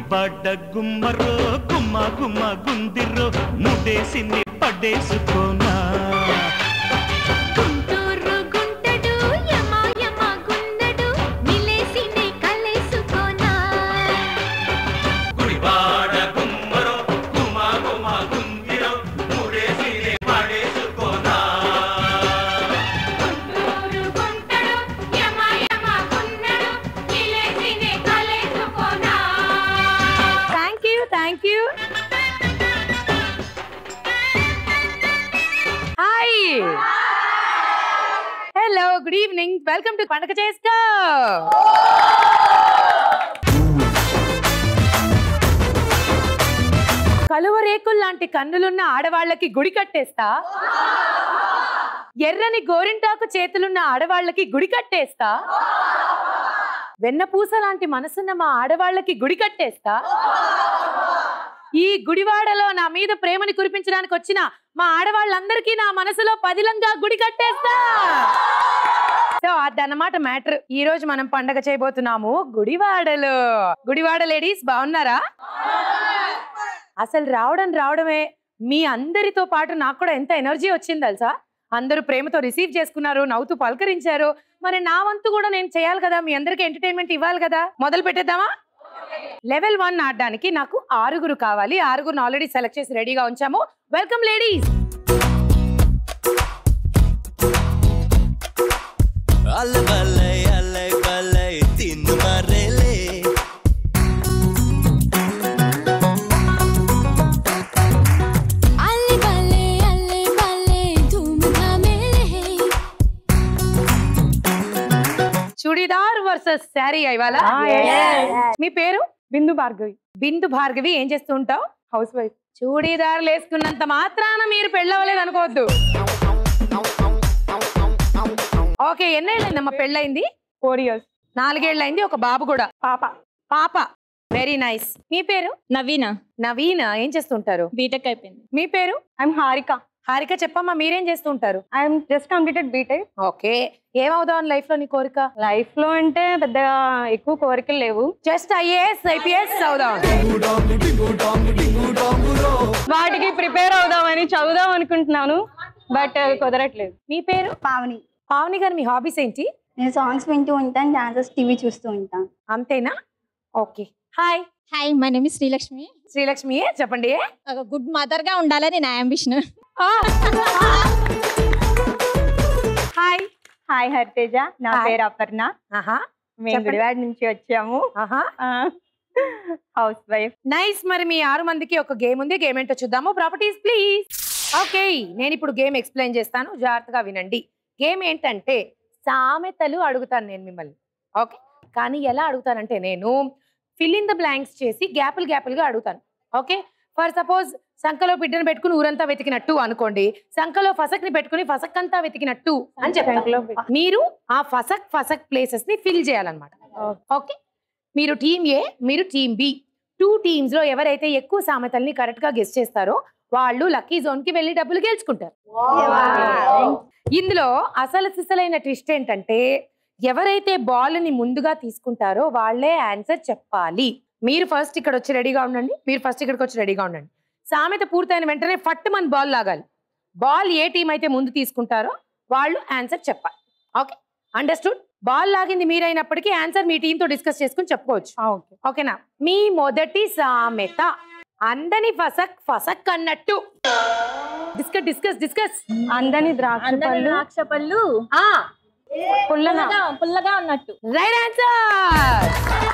గుడిబాడ గుమ్మరో గుమ్మ గుమ్మ గుందిరో ముడేసిని పడేసుకోనా గుంటూరు గుంటడు యమ యమ గుండడు నిలేసినే కలేసుకోనా గుడిబాడ గుమ్మరో గుమ్మ గుమ్మ గుందిరో ముడేసిని పడేసుకోనా గుంటూరు గుంటడు యమ యమ గుండడు నిలేసినే కలేసుకోనా thank you thank you hi hello good evening welcome to పండగ చేసుకో కలువ రేకులు లాంటి కన్నులున్న ఆడవాళ్ళకి గుడి కట్టేస్తా ఎర్రని గోరింటాకు చేతులున్న ఆడవాళ్ళకి గుడి కట్టేస్తా వెన్నపూస లాంటి మనసున్న మా ఆడవాళ్ళకి గుడి కట్టేస్తా ఈ గుడివాడలో నా మీద ప్రేమని కురిపించడానికి వచ్చిన మా ఆడవాళ్ళందరికీ నా మనసులో పదిలంగా గుడి కట్టేస్తా సో అదన్నమాట మ్యాటర్ ఈ రోజు మనం పండగ చేయబోతున్నాము గుడివాడలో గుడివాడ లేడీస్ బాగున్నారా అసలు రావడం రావడమే మీ అందరితో పాటు నాకు కూడా ఎంత ఎనర్జీ వచ్చింది తెలుసా అందరూ ప్రేమతో రిసీవ్ చేసుకున్నారు నవ్వుతూ పలకరించారు మరి నా వంతు కూడా నేను చేయాలి కదా మీ అందరికి ఎంటర్టైన్మెంట్ ఇవ్వాలి కదా మొదలు పెట్టేద్దామా లెవెల్ వన్ ఆడడానికి నాకు ఆరుగురు కావాలి ఆరుగురు ఆల్రెడీ సెలెక్ట్ చేసి రెడీగా ఉంచాము వెల్కమ్ లేడీస్ అల్లె బల్లె అల్లె బల్లె తిన్ను మర్రెలే అల్లె బల్లె అల్లె బల్లె ధూమ్ ధామేలే చుడిదార్ వర్సెస్ శారీ ఇవాళ మీ పేరు బిందు భార్గవి బిందు భార్గవి ఏం చేస్తూ ఉంటావు హౌస్ వైఫ్ చూడీదారులు వేసుకున్నంత మాత్రాన మీరు పెళ్ళవలేదు అనుకోవద్దు ఓకే ఎన్నేళ్ళైందమ్మా పెళ్ళయింది ఫోర్ ఇయర్స్ నాలుగేళ్ళైంది ఒక బాబు కూడా పాప పాప వెరీ నైస్ మీ పేరు నవీన నవీన్ ఏం చేస్తుంటారు బీటెక్ అయిపోయింది మీ పేరు ఐఎమ్ హారిక హారిక చెప్పమ్మా మీరేం చేస్తుంటారు I'm just completed BTech okay ఏమవుదాం లైఫ్ లో నీ కోరిక లైఫ్ లో అంటే పెద్దగా ఎక్కువ కోరికలు లేవు జస్ట్ ఐఏఎస్ ఐపీఎస్ అవుదాం వాటికి ప్రిపేర్ అవుదామని చదువుదాం అనుకుంటున్నాను బట్ కుదరట్లేదు మీ పేరు పావని పావని గారు మీ హాబీస్ ఏంటి నేను సాంగ్స్ వింటూ ఉంటాను డాన్సెస్ టీవీ చూస్తూ ఉంటాను అంతేనా okay hi hi my name Srilakshmi Srilakshmi చెప్పండి ఒక గుడ్ మదర్ గా ఉండాలని నా అంబిషన్ హాయ్ హాయ్ హరితేజ నా Hi. పేరు అపర్ణ ఆహా మేము చెప్పండి. గుడివాడ నుంచి వచ్చాము ఆహా హౌస్ వైఫ్ నైస్ మరి మీ ఆరు మందికి ఒక గేమ్ ఉంది గేమ్ ఏంటో చూద్దాము ప్రాపర్టీస్ ప్లీజ్ ఓకే నేను ఇప్పుడు గేమ్ ఎక్స్ప్లెయిన్ చేస్తాను జాగ్రత్తగా వినండి గేమ్ ఏంటంటే సామెతలు అడుగుతాను నేను మిమ్మల్ని ఓకే కానీ ఎలా అడుగుతానంటే నేను ఫిల్ ఇన్ ద బ్లాంక్స్ చేసి గ్యాపులు గ్యాపులుగా అడుగుతాను ఓకే ఫర్ సపోజ్ సంఖలో బిడ్డను పెట్టుకుని ఊరంతా వెతికినట్టు అనుకోండి సంఖలో ఫసక్ని పెట్టుకుని ఫసక్ అంతా వెతికినట్టు అని చెప్తాను మీరు ఆ ఫసక్ ఫసక్ ప్లేసెస్ ని ఫిల్ చేయాలన్నమాట ఓకే మీరు టీమ్ ఏ మీరు టీమ్ బి టూ టీమ్స్ లో ఎవరైతే ఎక్కువ సామెతల్ని కరెక్ట్ గా గెస్ట్ చేస్తారో వాళ్ళు లక్కీ జోన్ కి వెళ్ళి డబ్బులు గెలుచుకుంటారు ఇందులో అసలు సిసలైన ట్విస్ట్ ఏంటంటే ఎవరైతే బాల్ ని ముందుగా తీసుకుంటారో వాళ్ళే ఆన్సర్ చెప్పాలి మీరు ఫస్ట్ ఇక్కడ వచ్చి రెడీగా ఉండండి మీరు ఫస్ట్ ఇక్కడికి వచ్చి రెడీగా ఉండండి సామెత పూర్తయిన వెంటనే ఫట్ మన బాల్ లాగాలి బాల్ ఏ టీం అయితే ముందు తీసుకుంటారో వాళ్ళు ఆన్సర్ చెప్పాలి ఓకే అండర్స్టూడ్ బాల్ లాగింది మీరైనప్పటికీ ఆన్సర్ మీ టీంతో డిస్కస్ చేసుకుని చెప్పుకోవచ్చు ఓకే ఓకేనా మీ మొదటి సామెత అందని ఫసక్ ఫసక్ అన్నట్టు డిస్కస్ డిస్కస్ డిస్కస్ అందని ద్రాక్ష అందరి పళ్ళు ద్రాక్ష పళ్ళు ఆ పుల్లన పుల్లగా పుల్లగా ఉన్నట్టు రైట్ ఆన్సర్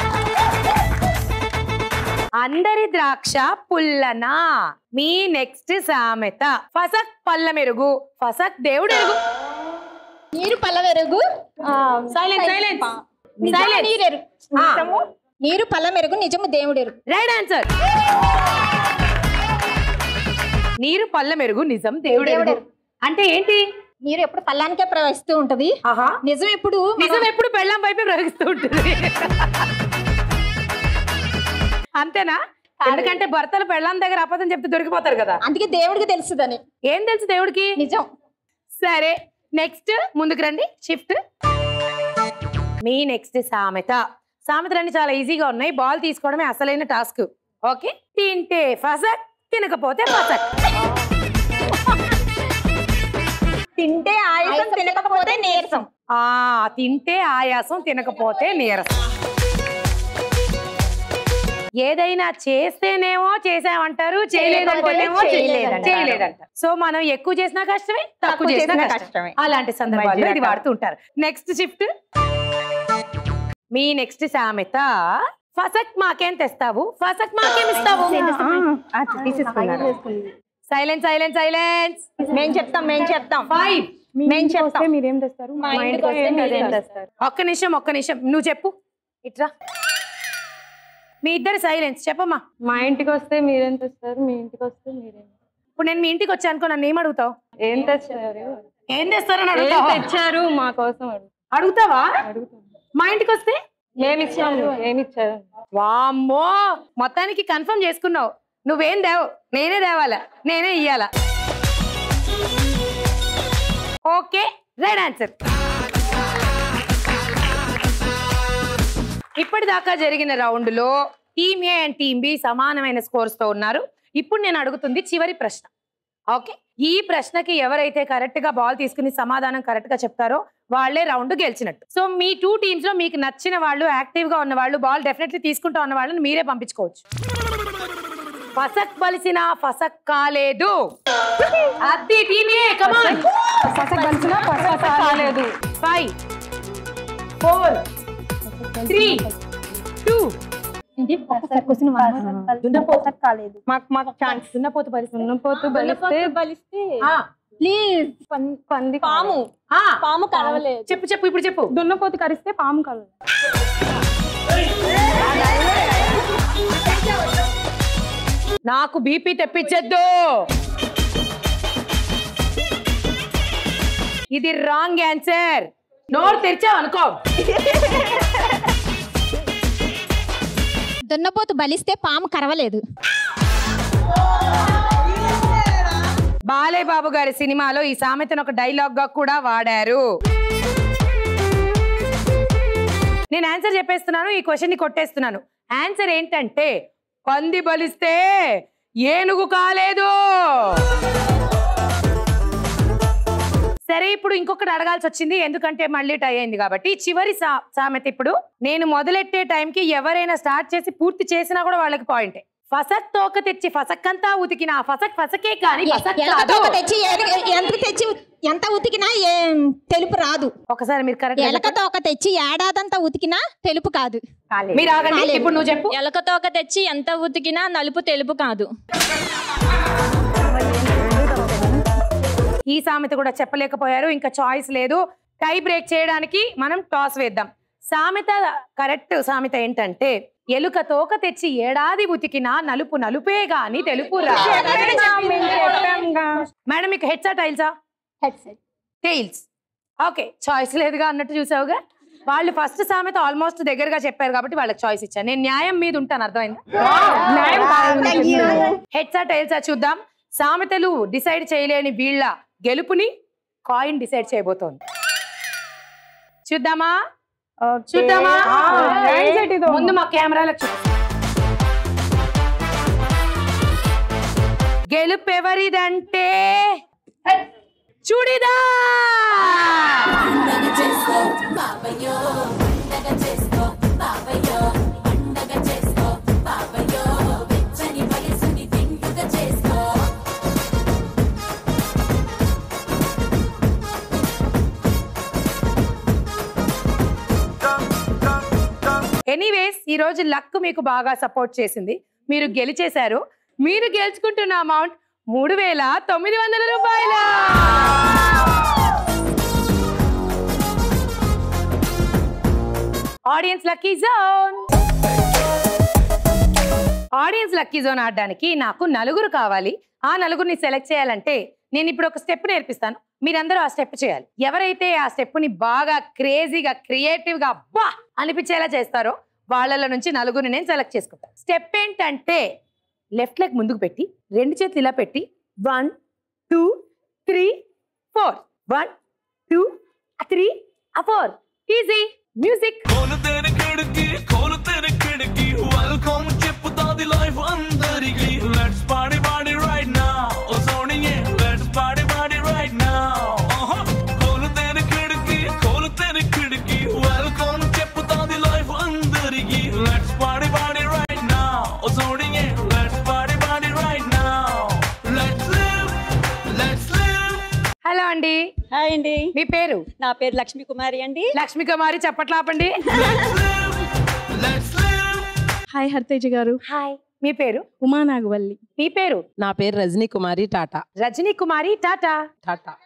అందరి ద్రాక్ష పుల్లనా మీ నెక్స్ట్ సామెత ఫసక్ పల్ల మెరుగు ఫసక్ దేవుడు ఎరుగు నీరు పల్లవెరుగు సైలెంట్ సైలెంట్ నిజము Silence. నీరెరు ఆ. నిజము నీరు పల్లమెరుగు నిజము దేవుడెరుగు రైట్ ఆన్సర్ నీరు పల్ల మెరుగు నిజం దేవుడు ఎరుగు దేవుడెరుగు. అంటే ఏంటి నీరు ఎప్పుడు పల్లానికే ప్రవహిస్తూ ఉంటది ఆహా నిజం ఎప్పుడు మన- నిజం ఎప్పుడు పెళ్ళం వైపే ప్రవహిస్తూ ఉంటుంది అంతేనా ఎందుకంటే భర్తలు పెళ్ళాం దగ్గర అబద్ధం చెప్తే దొరికిపోతారు కదా అందుకే దేవుడికి తెలుసుదని ఏం తెలుసు దేవుడికి నిజం సరే నెక్స్ట్ ముందుకు రండి షిఫ్ట్ మీ నెక్స్ట్ సామెత సామెతలన్నీ చాలా ఈజీగా ఉన్నాయి బాల్ తీసుకోవడమే అసలైన టాస్క్ ఓకే తింటే ఫసక్ తినకపోతే ఫసక్ తింటే ఆయుసం తినకపోతే నీరసం ఆ తింటే ఆయాసం తినకపోతే నీరసం ఏదైనా చేస్తేనేమో చేసామంటారు చేయలేదంటేనేమో చేయలేదంటారు. చేయలేదంటారు సో మనం ఎక్కువ చేసినా కష్టమే తక్కువ చేసినా కష్టమే కష్టమే అలాంటి సందర్భాల్లో మధ్య ఇది రకం. వాడుతూ ఉంటారు నెక్స్ట్ షిఫ్ట్ మీ నెక్స్ట్ సామెత ఫసక్ మాకేం తెస్తావు ఫసక్ మాకేం ఇస్తావు తీసేసుకున్నాను సైలెన్స్ సైలెన్స్ సైలెన్స్ మేం చెప్తాం మేం చెప్తాం ఫైవ్ మేం చెప్తాం మీరేం తెస్తారు మా ఇంటికి వస్తే మీరేం తెస్తారు ఒక్క నిమిషం ఒక్క నిమిషం నువ్వు చెప్పు ఇట్రా మీ ఇద్దరు సైలెన్స్ చెప్పమ్మా మా ఇంటికి వస్తే మీరేం తెస్తారు మీ ఇంటికి వస్తే మీరేం ఇప్పుడు నేను మీ ఇంటికి వచ్చాను అనుకో నన్ను ఏం అడుగుతావు ఏం తెచ్చారు ఏం తెస్తారని ఏం అడుగుతావా తెచ్చారు మా కోసం అడుగు అడుగుతావా అడుగుతాను మా ఇంటికి వస్తే ఏమి ఇచ్చాము ఏమి ఇచ్చారు వామ్మో మొత్తానికి కన్ఫర్మ్ చేసుకున్నావు నువ్వేం దేవు నేనే దేవాలా నేనే ఇయ్యాలా ఓకే రైట్ ఆన్సర్ ఇప్పటిదాకా జరిగిన రౌండ్లో team A and team B సమానమైన స్కోర్స్ తో ఉన్నారు ఇప్పుడు నేను అడుగుతుంది చివరి ప్రశ్న ఓకే ఈ ప్రశ్నకి ఎవరైతే కరెక్ట్ గా బాల్ తీసుకుని సమాధానం కరెక్ట్ గా చెప్తారో వాళ్ళే రౌండ్ గెలిచినట్టు సో మీ టూ టీమ్స్ లో మీకు నచ్చిన వాళ్ళు యాక్టివ్ గా ఉన్న వాళ్ళు బాల్ డెఫినెట్లీ తీసుకుంటా ఉన్న వాళ్ళని మీరే పంపించుకోవచ్చు ఫసక్ బలిసిన ఫసక్ కాలేదు అది టీమే కమాన్ కాలేదు ఫైవ్ ఫోర్ త్రీ టూ కాలేదు మాకు మాకు ఛాన్స్ దున్నపోతు బలిసిన ఉన్నపోతు బలిస్తే బలిస్తే ఆ, ప్లీజ్ పంది పాము ఆ, పాము కరవలేదు చెప్పు చెప్పు ఇప్పుడు చెప్పు దున్నపోతు కరిస్తే పాము కలదు నాకు బీపీ తెప్పించద్దు ఇది రాంగ్ ఆన్సర్ నోరు తెరిచావు అనుకో దున్నపోతు బలిస్తే పాము కరవలేదు బాలే బాబు గారి సినిమాలో ఈ సామెతను ఒక డైలాగ్ గా కూడా వాడారు నేను ఆన్సర్ చెప్పేస్తున్నాను ఈ క్వశ్చన్ ని కొట్టేస్తున్నాను ఆన్సర్ ఏంటంటే పంది బలిస్తే ఏనుగు కాలేదు సరే ఇప్పుడు ఇంకొకటి అడగాల్సి వచ్చింది ఎందుకంటే మళ్ళీ టై అయింది కాబట్టి చివరి సా సామెత ఇప్పుడు నేను మొదలెట్టే టైంకి ఎవరైనా స్టార్ట్ చేసి పూర్తి చేసినా కూడా వాళ్ళకి పాయింటే ఫసక్ తోక తెచ్చి ఫసక్కంతా ఉతికిన ఆ ఫసక్ ఫసకే కానీ ఫసక్ ఎలక కాదు తోక తెచ్చి ఏ- ఎంత తెచ్చి ఎంత ఉతికినా ఏం తెలుపు రాదు ఒకసారి మీరు ఎలక కరెక్ట్ తోక తెచ్చి ఏడాదంతా ఉతికినా తెలుపు కాదు మీరు ఆగండి ఇప్పుడు నువ్వు చెప్పు ఎలక తోక తెచ్చి ఎంత ఉతికినా నలుపు తెలుపు కాదు ఈ సామెత కూడా చెప్పలేకపోయారు ఇంకా చాయిస్ లేదు టై బ్రేక్ చేయడానికి మనం టాస్ వేద్దాం సామెత కరెక్ట్ సామెత ఏంటంటే ఎలుక తోక తెచ్చి ఏడాది ఉతికినా నలుపు నలుపే గాని తెలుపు రా మేడం మీకు హెడ్సా టైల్సా టైల్స్ ఓకే చాయిస్ లేదుగా అన్నట్టు చూసావుగా వాళ్ళు ఫస్ట్ సామెత ఆల్మోస్ట్ దగ్గరగా చెప్పారు కాబట్టి వాళ్ళకి చాయిస్ ఇచ్చాను నేను న్యాయం మీద ఉంటాను అర్థమైందా హెడ్సా టైల్సా చూద్దాం సామెతలు డిసైడ్ చేయలేని వీళ్ళ గెలుపుని కాయిన్ డిసైడ్ చేయబోతోంది చూద్దామా చూద్దామా ముందు మా కెమెరాలకు చూ గెలుపు ఎవరిదంటే చూడిదా ఎనీవేస్ ఈ రోజు లక్ మీకు బాగా సపోర్ట్ చేసింది మీరు గెలిచేశారు మీరు గెలుచుకుంటున్న అమౌంట్ మూడు వేల తొమ్మిది వందల రూపాయలు audience lucky zone audience lucky zone ఆడడానికి నాకు నలుగురు కావాలి ఆ నలుగురిని సెలెక్ట్ చేయాలంటే నేను ఇప్పుడు ఒక స్టెప్ నేర్పిస్తాను మీరందరూ ఆ స్టెప్ చేయాలి ఎవరైతే ఆ స్టెప్ ని బాగా క్రేజీగా క్రియేటివ్ గా అబ్బా అనిపించేలా చేస్తారో వాళ్ళలో నుంచి నలుగురిని నేను సెలెక్ట్ చేసుకుంటాను స్టెప్ ఏంటంటే లెఫ్ట్ లెగ్ ముందుకు పెట్టి రెండు చేతులు ఇలా పెట్టి one two three four one two three four easy music కోలు తెర కిడికి కోలు తెర కిడికి వెల్కమ్ చెప్పుతాది లైఫ్ అందరికి లెట్స్ పాడి పాడి రైట్ నౌ ఓ సోనియే లెట్స్ పాడి పాడి రైట్ నౌ కోలు తెర కిడికి కోలు తెర కిడికి వెల్కమ్ చెప్పుతాది లైఫ్ అందరికి లెట్స్ పాడి పాడి రైట్ నౌ ఓ సోనియే లెట్స్ పాడి పాడి right now let's live let's live hello అండి హాయ్ అండి మీ పేరు నా పేరు లక్ష్మీ కుమారి అండి లక్ష్మీ కుమారి చప్పట్లాపండి హాయ్ హర్తేజ గారు హాయ్ మీ పేరు ఉమా నాగవల్లి మీ పేరు నా పేరు Rajani Kumari tata Rajani Kumari tata tata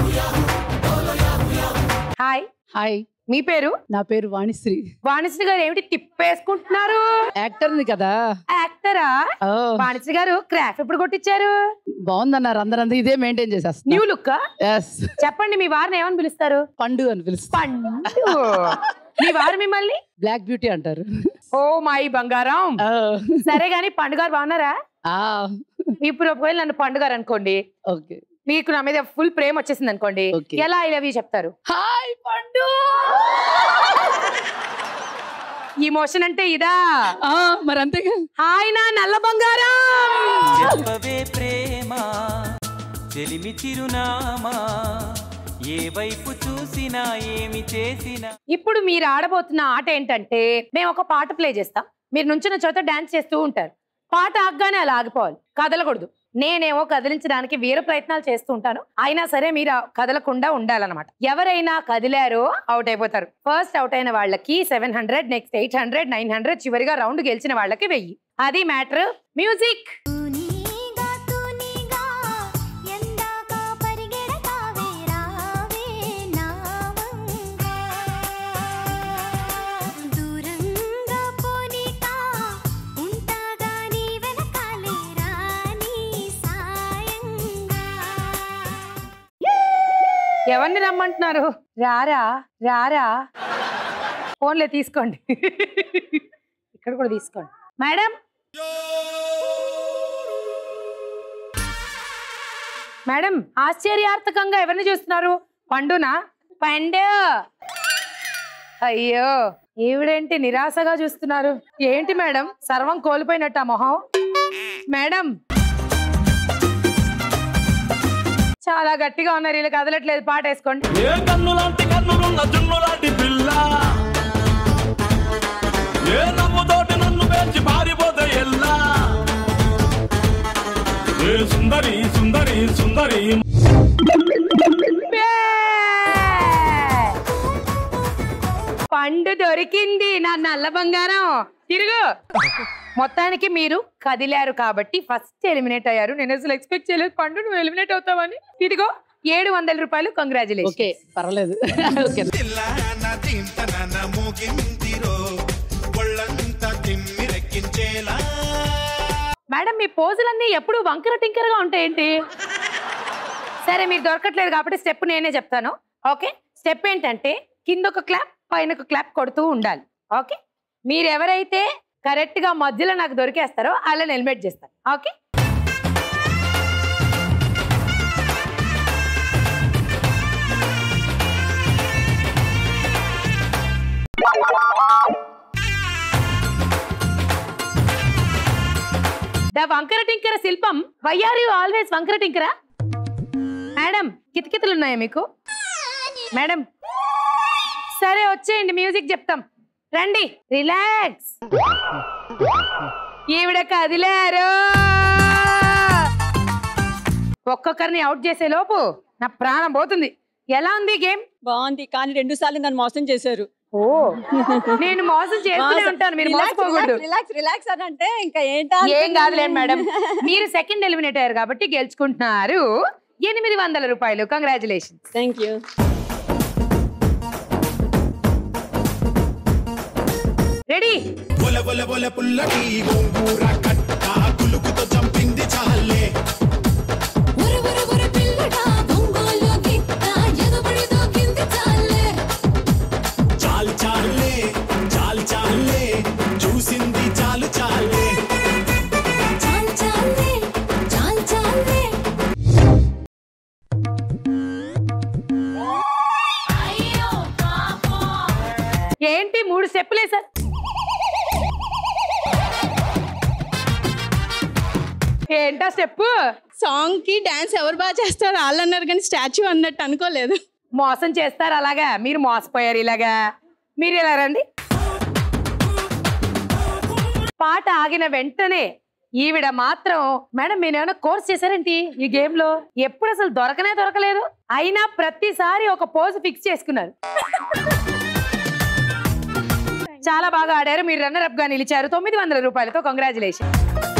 hi hi మీ పేరు నా పేరు వాణిశ్రీ వాణిశ్రీ గారు ఏమిటి తిప్పేసుకుంటున్నారు యాక్టర్ని కదా యాక్టరా ఓ వాణిశ్రీ గారు క్రాఫ్ ఎప్పుడు కొట్టించారు బాగుందన్నారు అందరంతా ఇదే మెయింటైన్ చేసేస్తా న్యూ లుక్ ఎస్ చెప్పండి మీ వారిని ఏమని పిలుస్తారు పండు అని పిలుస్తా పండు మీ వారు మిమ్మల్ని బ్లాక్ బ్యూటీ అంటారు ఓ మై బంగారం ఓ. సరే గాని పండుగారు బాగున్నారా ఆ, ఇప్పుడు ఒకవేళ నన్ను పండుగారు అనుకోండి ఓకే మీకు నా మీద ఫుల్ ప్రేమ వచ్చేసింది అనుకోండి Okay. ఎలా ఐ లవ్ యూ చెప్తారు హాయ్ పండు ఇమోషన్ అంటే ఇదా ఆ, మరి అంతేగా హాయ్ నా నల్ల బంగారం చెప్పవే ప్రేమ చెలిమి చిరునామా ఏ వైపు చూసినా ఏమి చేసినా ఇప్పుడు మీరు ఆడబోతున్న ఆట ఏంటంటే మేము ఒక పాట ప్లే చేస్తాం మీరు నుంచిన చోట డాన్స్ చేస్తూ ఉంటారు పాట ఆగగానే అలా ఆగిపోవాలి కదలకూడదు నేనేమో కదిలించడానికి వీర ప్రయత్నాలు చేస్తూ ఉంటాను అయినా సరే మీరు ఆ కదలకుండా ఉండాలన్నమాట ఎవరైనా కదిలారో అవుట్ అయిపోతారు ఫస్ట్ అవుట్ అయిన వాళ్ళకి seven hundred next eight hundred nine hundred చివరిగా రౌండ్ గెలిచిన వాళ్ళకి వెయ్యి అది మ్యాటర్ మ్యూజిక్ తూనీగా తూనీగా ఎందాక పరిగెడతావే రావే నా వంక దూరంగా పోనీక ఉంటాగా నీ వెనకాలే రాని సాయంగా ఎవరిని రమ్మంటున్నారు రారా రారా ఫోన్లే తీసుకోండి ఇక్కడ కూడా తీసుకోండి మేడం మేడం ఆశ్చర్యార్థకంగా ఎవరిని చూస్తున్నారు పండునా పండు అయ్యో ఈవిడేంటి నిరాశగా చూస్తున్నారు ఏంటి మేడం సర్వం కోల్పోయినట్ట మొహం మేడం చాలా గట్టిగా ఉన్నారు వీళ్ళు కదలట్లేదు పాట వేసుకోండి ఏ కన్ను లాంటి కన్నులున్న జున్ను లాంటి పిల్ల ఏ నవ్వుతోటి నన్ను పేర్చి పారిపోతే ఎల్లా ఏ సుందరి సుందరి సుందరి పండు దొరికింది నా నల్ల బంగారం తిరుగు మొత్తానికి మీరు కదిలారు కాబట్టి ఫస్ట్ ఎలిమినేట్ అయ్యారు నేను అసలు ఎక్స్పెక్ట్ చేయలేదు పండు నువ్వు ఎలిమినేట్ అవుతావని ఇదిగో ఏడు వందల రూపాయలు ఓకే కంగ్రాచులేషన్ పర్వాలేదు ఓకే మేడం మీ పోజులన్నీ ఎప్పుడు వంకర టింకరగా ఉంటాయేంటి సరే మీరు దొరకట్లేదు కాబట్టి స్టెప్ నేనే చెప్తాను ఓకే స్టెప్ ఏంటంటే కింద ఒక క్లాప్ పైన ఒక క్లాప్ కొడుతూ ఉండాలి ఓకే మీరు ఎవరైతే కరెక్ట్ గా మధ్యలో నాకు దొరికేస్తారో అలా ఎలిమినేట్ చేస్తాను ఓకే ద వంకర టింకర శిల్పం వై ఆర్ యూ ఆల్వేస్ వంకర టింకర మేడం కితకితలు ఉన్నాయా మీకు మేడం సరే వచ్చేయండి మ్యూజిక్ చెప్తాం రండి రిలాక్స్ ఈవిడ కదిలారు ఒక్కొక్కరిని అవుట్ చేసే లోపు నా ప్రాణం పోతుంది ఎలా ఉంది గేమ్ బాగుంది కానీ రెండు సార్లు నన్ను మోసం చేశారు ఓ నేను మోసం చేస్తూనే ఉంటాను మీరు మోసపోకూడదు రిలాక్స్ రిలాక్స్ అని అంటే ఇంకా ఏంటా ఏం కాదులేండి మేడం మీరు సెకండ్ ఎలిమినేట్ అయ్యారు కాబట్టి గెలుచుకుంటున్నారు ఎనిమిది వందల రూపాయలు కంగ్రాచులేషన్ థ్యాంక్ యూ రెడీ ఉరు ఉరు ఉరు పిల్లడా ఒంగోలు గిత్త ఎదుబడితో కింది చాలే చాలు చాలే చాలు చాలే చూసింది చాలు చాలే చాల్ చాలే చాల్ చాలే అయ్యో పాపం ఏంటా స్టెప్ సాంగ్ కి డాన్స్ ఎవరు బాగా చేస్తారు వాళ్ళు అన్నారు కానీ స్టాచ్యూ అన్నట్టు అనుకోలేదు మోసం చేస్తారు అలాగా మీరు మోసపోయారు ఇలాగా మీరు ఇలా రండి పాట ఆగిన వెంటనే ఈవిడ మాత్రం మేడం మీరు ఏమైనా కోర్స్ చేశారేంటి ఈ గేమ్ లో ఎప్పుడు అసలు దొరకనే దొరకలేదు అయినా ప్రతిసారి ఒక పోజ్ ఫిక్స్ చేసుకున్నారు చాలా బాగా ఆడారు మీరు రన్నర్ అప్ గా నిలిచారు తొమ్మిది వందల రూపాయలతో కంగ్రాచులేషన్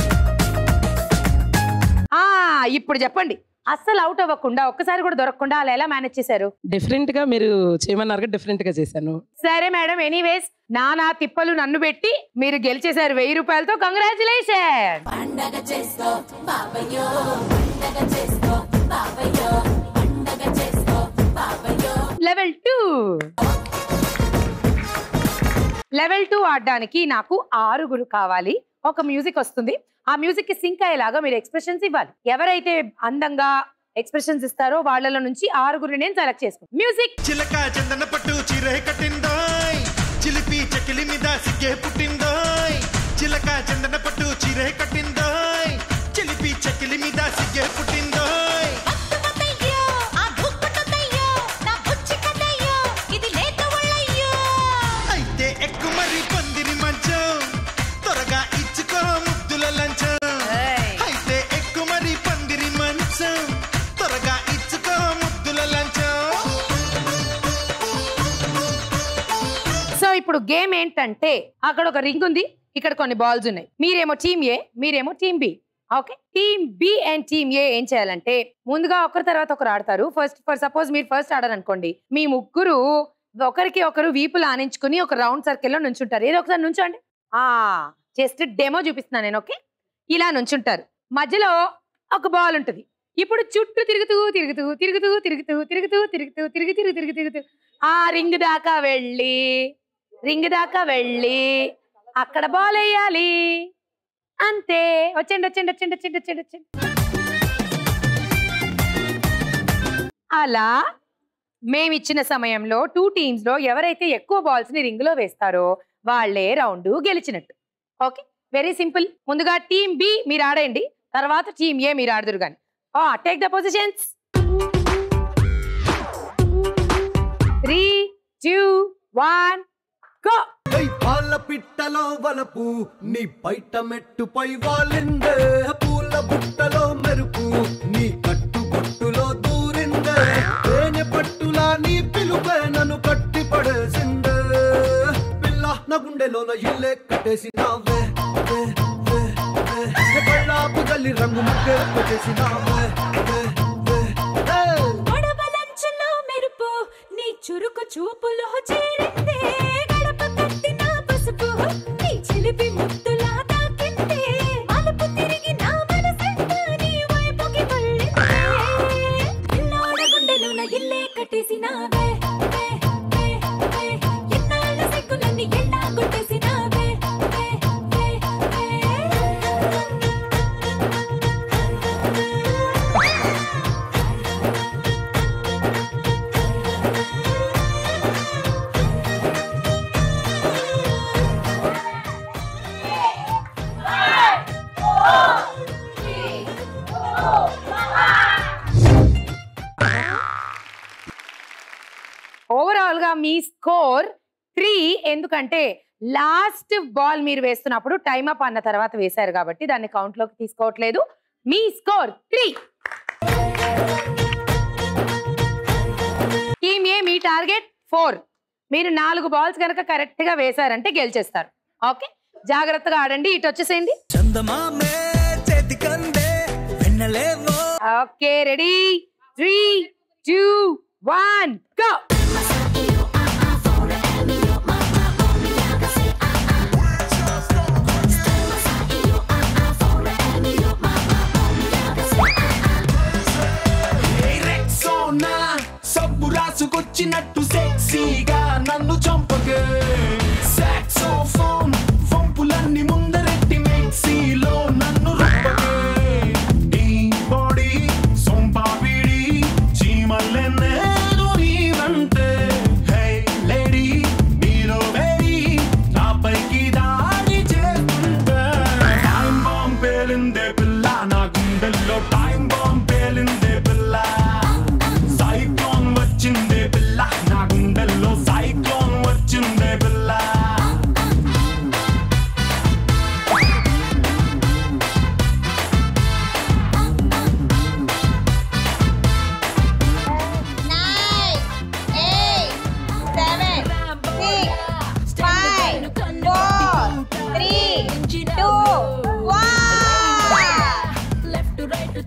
ఆ ఇప్పుడు చెప్పండి అస్సలు అవుట్ అవ్వకుండా ఒక్కసారి కూడా దొరకకుండా అలా ఎలా మేనేజ్ చేశారు డిఫరెంట్ గా మీరు చేయమన్నారు డిఫరెంట్ గా చేశాను సరే మేడం ఎనీవేస్ నానా తిప్పలు నన్ను పెట్టి మీరు గెలిచేశారు వెయ్యి రూపాయలతో కంగ్రాచులేషన్ పండగ చేసుకో బాబయ్యో పండగ చేసుకో బాబయ్యో పండగ చేసుకో బాబయ్యో లెవెల్ టూ లెవెల్ టూ ఆడడానికి నాకు ఆరుగురు కావాలి ఒక మ్యూజిక్ వస్తుంది ఆ మ్యూజిక్ కి సింక్ అయ్యేలాగా మీరు ఎక్స్ప్రెషన్స్ ఇవ్వాలి ఎవరైతే అందంగా ఎక్స్ప్రెషన్స్ ఇస్తారో వాళ్ళలో నుంచి ఆరుగురు నేను సెలెక్ట్ చేసుకుంటాను మ్యూజిక్ చిలక చందన పట్టు చీరే కట్టిందోయ్ చిలిపి చెకిలి మీద సిగ్గే పుట్టిందోయ్ చిలక చందన పట్టు చీరే కట్టిందోయ్ చిలిపి చెకిలి మీద సిగ్గే పుట్టిందోయ్ అత్తమతయ్యో ఆ దుప్పటతయ్యో నా బుచ్చి కదయ్యో ఇది లేత ఒళ్ళయ్యో అయితే ఎక్కు మరి పందిరి మంచం త్వరగా ఇచ్చుకో ముద్దుల లంచం అయితే ఎక్కు మరి పందిరి మంచం త్వరగా ఇచ్చుకో ముద్దుల లంచం సో ఇప్పుడు గేమ్ ఏంటంటే అక్కడ ఒక రింగ్ ఉంది ఇక్కడ కొన్ని బాల్స్ ఉన్నాయి మీరేమో టీమ్ ఏ మీరేమో team B okay team B and team A ఏం చేయాలంటే ముందుగా ఒకరి తర్వాత ఒకరు ఆడతారు ఫస్ట్ ఫర్ సపోజ్ మీరు ఫస్ట్ ఆడారనుకోండి మీ ముగ్గురు ఒకరికి ఒకరు వీపులు ఆనించుకుని ఒక రౌండ్ సర్కిల్లో నుంచుంటారు ఏదో ఒకసారి నుంచోండి ఆ జస్ట్ డెమో చూపిస్తున్నాను నేను ఓకే ఇలా నుంచుంటారు మధ్యలో ఒక బాల్ ఉంటుంది ఇప్పుడు చుట్టూ తిరుగుతూ తిరుగుతూ తిరుగుతూ తిరుగుతూ తిరుగుతూ తిరుగుతూ తిరుగు తిరుగు తిరుగు తిరుగుతూ ఆ రింగ్ దాకా వెళ్ళి రింగ్ దాకా వెళ్ళి అక్కడ బాల్ వేయాలి అంతే వచ్చండి వచ్చండి వచ్చండి వచ్చండి వచ్చండి వచ్చండి అలా మేమిచ్చిన సమయంలో టూ టీమ్స్ లో ఎవరైతే ఎక్కువ బాల్స్ ని రింగ్ లో వేస్తారో వాళ్ళే రౌండ్ గెలిచినట్టు ఓకే వెరీ సింపుల్ ముందుగా టీమ్ బి మీరు ఆడండి తర్వాత టీమ్ ఏ మీరు ఆడదురు కానీ take the positions three two one go పాల పిట్టలో వలపు నీ బయట మెట్టుపై వాలిందే పూల బుట్టలో మెరుపు నీ కట్టు బొట్టులో దూరిందే తేనె పట్టులా నీ పిలుపే నన్ను కట్టి పడేసిందే పిల్ల నా గుండెలోన ఇల్లే కట్టేసినావే వే, వే, వే. కళ్ళాపు గల్లి రంగు ముక్కే పెట్టేసినావే వే, వే, వే. గొడవలంచులో మెరుపు నీ చురుకు చూపులో చేరిందే గడప కట్టిన పసుపు నీ చిలిపి ముద్దులా తాకిందే మలుపు తిరిగి నా మనసంతా నీ వైపుకి మళ్ళిందే పిల్లోడ గుండెలోన ఇల్లే కట్టేసినావే వే, వే, వే. ఎన్నాళ్ళ సిగ్గులన్నీ ఎలా కొట్టేసినావే వే, వే, వే. ఓవరాల్ గా మీ స్కోర్ త్రీ ఎందుకంటే లాస్ట్ బాల్ మీరు వేస్తున్నప్పుడు టైం అప్ అన్న తర్వాత వేశారు కాబట్టి దాన్ని కౌంట్ లోకి తీసుకోవట్లేదు మీ స్కోర్ త్రీ టీమ్ ఏ మీ టార్గెట్ ఫోర్ మీరు నాలుగు బాల్స్ కనుక కరెక్ట్ గా వేశారంటే గెలిచేస్తారు ఓకే జాగ్రత్తగా ఆడండి ఇటు వచ్చేసేయండి చందమామే చేతికందే వెన్నలేవో okay ready three two one go Rexona సబ్బు రాసుకొచ్చినట్టు సెక్సీగా నన్ను చంపగే సాక్సోఫోన్ వంపులన్నీ ముందరెట్టి మెక్సీలో నన్ను రప్పగే ఈ బాడీ సొంపాపిడి చీమల్లెన్నేరు నీ వెంటే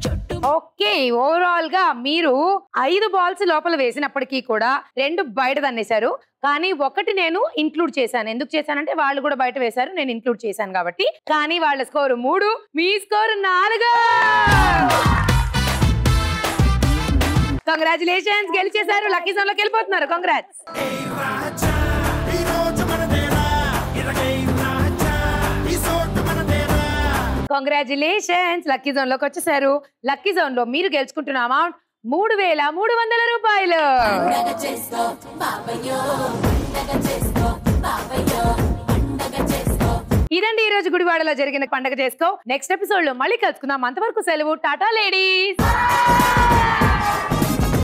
ఓకే ఓవరాల్ గా మీరు ఐదు బాల్స్ లోపల వేసినప్పటికీ కూడా రెండు బయట తన్నేశారు కానీ ఒకటి నేను ఇంక్లూడ్ చేశాను ఎందుకు చేశానంటే వాళ్ళు కూడా బయట వేశారు నేను ఇంక్లూడ్ చేశాను కాబట్టి కానీ వాళ్ళ స్కోర్ మూడు మీ స్కోర్ నాలుగు కంగ్రాచులేషన్స్ గెలిచేశారు లక్కీ జోన్ లోకి వెళ్ళిపోతున్నారు కంగ్రాట్స్ కంగ్రాచులేషన్స్ లక్కీ జోన్ లోకి వచ్చేసారు లక్కీ జోన్ లో మీరు గెలుచుకుంటున్న అమౌంట్ మూడు వేల మూడు వందల రూపాయలు ఇదండి ఈ రోజు గుడివాడలో జరిగిన పండగ చేసుకో నెక్స్ట్ ఎపిసోడ్ లో మళ్ళీ కలుసుకుందాం అంతవరకు సెలవు టాటా లేడీస్